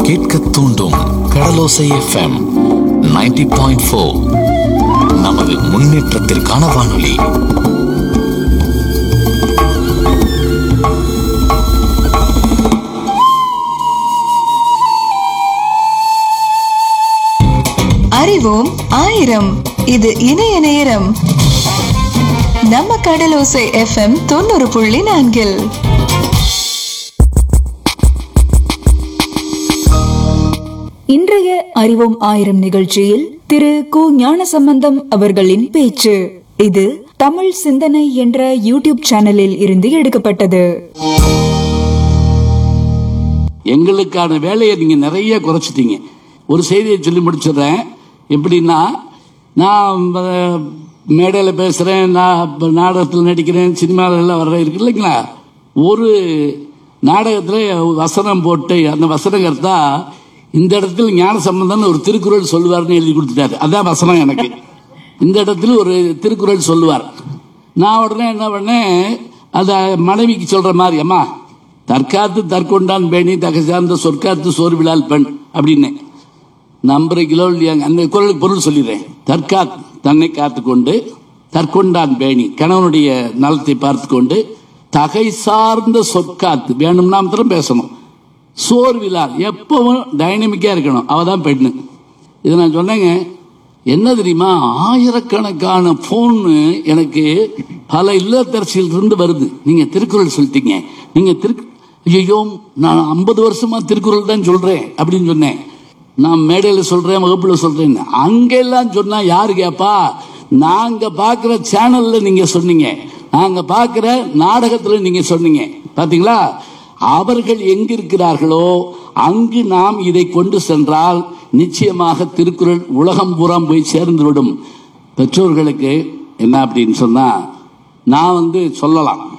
கேட்க தூண்டும் கடலோசை FM 90.4 point four நமது முன்னேற்றத்திற்கான வானொலி அறிவோம் ஆயிரம் இது இணைய நேரம் நம்ம கடலோசை எஃப்எம் தொண்ணூறு புள்ளி நான்கில் இன்றைய அறிவோம் ஆயிரம் நிகழ்ச்சியில் திரு கு ஞானசம்பந்தம் அவர்களின் பேச்சு இது தமிழ் சிந்தனை என்ற யூடியூப் சேனலில் இருந்து எடுக்கப்பட்டது எங்களுக்கான வேலையை நீங்க நிறைய குறைச்சிட்டீங்க ஒரு செய்தியை சொல்லி முடிச்சிடுறேன் எப்படின்னா நான் அஹ், மேடையில பேசுறேன் நான் இப்ப நாடகத்தில் நடிக்கிறேன் சினிமாவில் எல்லாம் வர்ற இருக்கு இல்லைங்களா ஒரு நாடகத்தில் வசனம் போட்டு அந்த வசனகர்த்தா இந்த இடத்துல ஞான சம்பந்தம்னு ஒரு திருக்குறள் சொல்லுவார்னு எழுதி கொடுத்துட்டாரு அதான் வசனம் எனக்கு இந்த இடத்துல ஒரு திருக்குறள் சொல்லுவார் நான் உடனே என்ன பண்ணேன் அதை மனைவிக்கு சொல்ற மாதிரி அம்மா தற்காத்து தற்கொண்டான் பேணி தகை சார்ந்த சொற்காத்து சோர்விழால் பெண் அப்படின்னு நம்புறீங்களோ இல்லையாங்க அந்த குரலுக்கு பொருள் சொல்லிடுறேன் தற்காத் தன்னை காத்துக்கொண்டு தற்கொண்டான் பேணி கணவனுடைய நலத்தை பார்த்து கொண்டு தகை சார்ந்த சொற்காத்து வேணும்னா மாத்திரம் பேசணும் சோர்விழால் எப்பவும் டைனமிக்கா இருக்கணும் அவ தான் பெண்ணு இதை நான் சொன்னேங்க என்ன தெரியுமா ஆயிரக்கணக்கான போன் எனக்கு பல இல்லத்தரசியில் இருந்து வருது நீங்க திருக்குறள் சொல்லிட்டீங்க நீங்க திரு ஐயோ நான் ஐம்பது வருஷமா திருக்குறள் தான் சொல்றேன் அப்படின்னு சொன்னேன் நான் மேடையில் சொல்றேன் வகுப்புல சொல்றேன் அங்கெல்லாம் சொன்னா யாரு கேப்பா நாங்க பாக்குற சேனல்ல நீங்க சொன்னீங்க நாங்க பாக்குற நாடகத்துல நீங்க சொன்னீங்க பாத்தீங்களா அவர்கள் எங்கிருக்கிறார்களோ அங்கு நாம் இதை கொண்டு சென்றால் நிச்சயமாக திருக்குறள் உலகம் பூராம் போய் சேர்ந்துவிடும் பெற்றோர்களுக்கு என்ன அப்படின்னு சொன்னா நான் வந்து சொல்லலாம்